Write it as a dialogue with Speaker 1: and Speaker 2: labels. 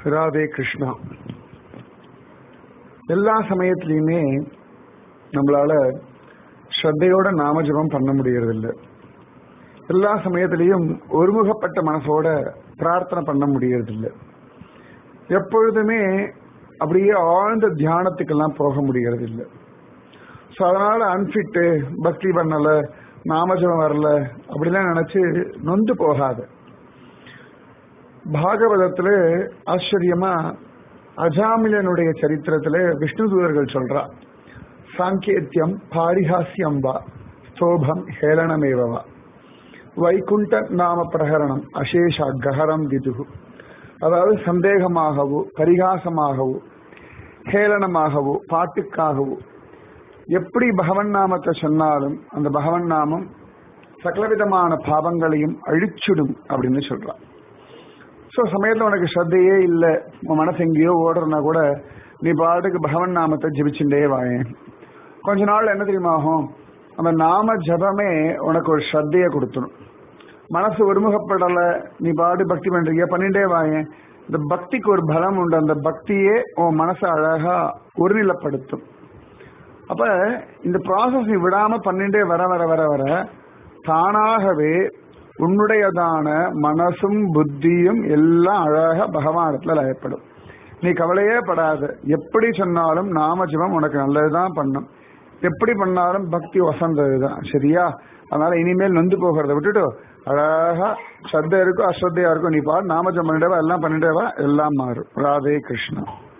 Speaker 1: ராதே கிருஷ்ணா எல்லா சமயத்திலையுமே நம்மளால ஸ்ரத்தையோட நாமஜபம் பண்ண முடியறதில்ல எல்லா சமயத்திலையும் ஒருமுகப்பட்ட மனசோட பிரார்த்தனை பண்ண முடியறதில்ல எப்பொழுதுமே அப்படியே ஆழ்ந்த தியானத்துக்கெல்லாம் போக முடியறது இல்லை ஸோ அதனால அன்ஃபிட்டு பக்தி பண்ணல நாமஜபம் வரல அப்படிலாம் நினைச்சு நொந்து போகாது பாகவதத்துல ஆச்சரியமா அஜாமிலனுடைய சரித்திரத்துல விஷ்ணு தூதர்கள் சொல்றா சாங்கேத்தியம் பாரிஹாசியம் வா ஸ்தோபம் ஹேளனமேவா வைகுண்ட நாம பிரகரணம் அசேஷா கஹரம் விதுகு அதாவது சந்தேகமாகவோ பரிகாசமாகவோ ஹேளனமாகவோ பாட்டுக்காகவோ எப்படி பகவன் நாமத்தை சொன்னாலும் அந்த பகவன் நாமம் சகலவிதமான பாவங்களையும் அழிச்சுடும் அப்படின்னு சொல்றான் ஸோ சமயத்தில் உனக்கு ஸ்ரத்தையே இல்லை உன் மனசு எங்கேயோ ஓடுறனா கூட நீ பாட்டுக்கு பகவன் நாமத்தை ஜபிச்சுட்டே வாயேன் கொஞ்ச நாள் என்ன தெரியுமா ஆகும் அந்த நாம ஜபமே உனக்கு ஒரு ஸ்ரத்தையை கொடுத்துடும் மனசு ஒருமுகப்படலை நீ பாட்டு பக்தி பண்றீங்க பண்ணிட்டே வாயேன் இந்த பக்திக்கு ஒரு பலம் உண்டு அந்த பக்தியே உன் மனசை அழகா ஒருநிலைப்படுத்தும் அப்ப இந்த ப்ராசஸ் நீ விடாம பண்ணிட்டே வர வர வர வர தானாகவே உன்னுடையதான மனசும் புத்தியும் எல்லாம் அழகா பகவானத்துல லயப்படும் நீ கவலையே படாத எப்படி சொன்னாலும் நாமஜபம் உனக்கு நல்லதுதான் பண்ணும் எப்படி பண்ணாலும் பக்தி வசந்ததுதான் சரியா அதனால இனிமேல் நொந்து போகிறத விட்டுட்டு அழகா ஸ்ரத்த இருக்கோ அஸ்ரத்தையா இருக்கோ நீ பாடு நாமஜம் பண்ணிடவா எல்லாம் பண்ணிடவா எல்லாம் மாறும் ராதே கிருஷ்ணா